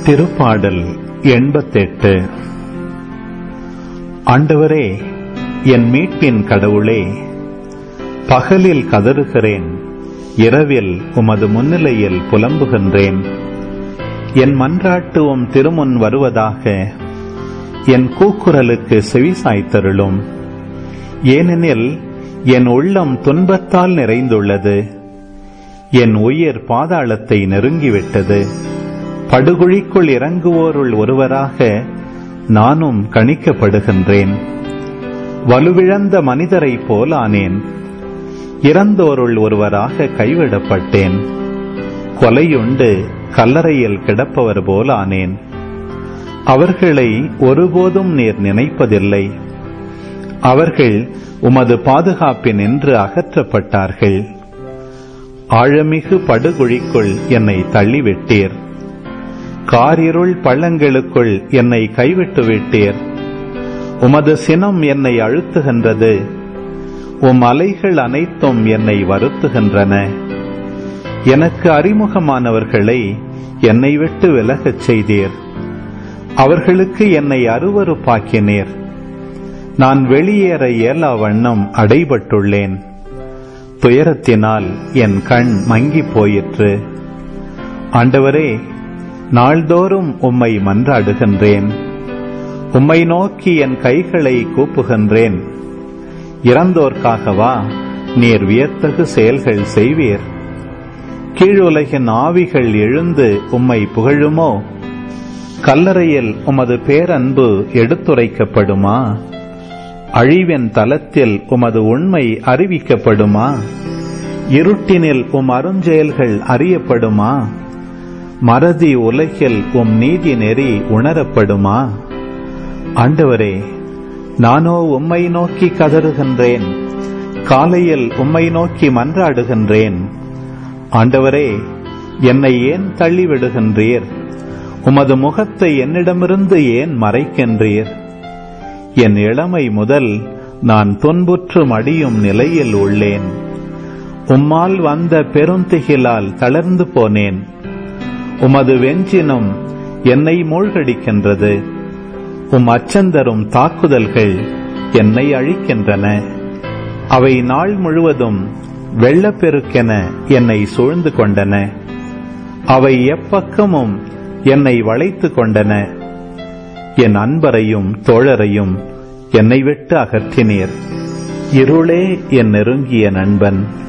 திருப்பாடல் எண்பத்தெட்டு ஆண்டவரே என் மீட்பின் கடவுளே பகலில் கதறுகிறேன் இரவில் உமது முன்னிலையில் புலம்புகின்றேன் என் மன்றாட்டு உம் திருமுன் வருவதாக என் கூக்குரலுக்கு செவிசாய்த்தருளும் ஏனெனில் என் உள்ளம் துன்பத்தால் நிறைந்துள்ளது என் உயிர் பாதாளத்தை நெருங்கிவிட்டது படுகுழிக்குள் இறங்குவோருள் ஒருவராக நானும் கணிக்கப்படுகின்றேன் வலுவிழந்த மனிதரைப் போல் ஆனேன் இறந்தோருள் ஒருவராக கைவிடப்பட்டேன் கொலையுண்டு கல்லறையில் கிடப்பவர் போல் ஆனேன் அவர்களை ஒருபோதும் நீர் நினைப்பதில்லை அவர்கள் உமது பாதுகாப்பினின்று அகற்றப்பட்டார்கள் ஆழமிகு படுகுழிக்குள் என்னை தள்ளிவிட்டீர் காரிருள் பள்ளங்களுக்குள் என்னை கைவிட்டு விட்டீர் உமது சினம் என்னை அழுத்துகின்றது உம் அலைகள் அனைத்தும் என்னை வருத்துகின்றன எனக்கு அறிமுகமானவர்களை என்னை விட்டு விலகச் செய்தீர் அவர்களுக்கு என்னை அருவறுப்பாக்கினீர் நான் வெளியேற இயலா வண்ணம் அடைபட்டுள்ளேன் துயரத்தினால் என் கண் மங்கி போயிற்று ஆண்டவரே நாள்தோறும் உம்மை மன்றாடுகின்றேன் உம்மை நோக்கி என் கைகளை கூப்புகின்றேன் இறந்தோர்க்காகவா நீர் வியத்தகு செயல்கள் செய்வீர் கீழுலகின் ஆவிகள் எழுந்து உம்மை புகழுமோ கல்லறையில் உமது பேரன்பு எடுத்துரைக்கப்படுமா அழிவின் தலத்தில் உமது உண்மை அறிவிக்கப்படுமா இருட்டினில் உம் அருஞ்செயல்கள் அறியப்படுமா மறதி உலகில் உம் நீதி நெறி உணரப்படுமா ஆண்டவரே நானோ உம்மை நோக்கி கதறுகின்றேன் காலையில் உம்மை நோக்கி மன்றாடுகின்றேன் ஆண்டவரே என்னை ஏன் தள்ளிவிடுகின்றீர் உமது முகத்தை என்னிடமிருந்து ஏன் மறைக்கின்றீர் என் இளமை முதல் நான் துன்புற்று மடியும் நிலையில் உள்ளேன் உம்மால் வந்த பெருந்திகிலால் தளர்ந்து போனேன் உமது வெஞ்சினம் என்னை மூழ்கடிக்கின்றது உம் அச்சந்தரும் தாக்குதல்கள் என்னை அழிக்கின்றன அவை நாள் முழுவதும் வெள்ளப்பெருக்கென என்னை சூழ்ந்து கொண்டன அவை எப்பக்கமும் என்னை வளைத்து கொண்டன என் அன்பரையும் தோழரையும் என்னை விட்டு அகற்றினீர் இருளே என் நெருங்கிய நண்பன்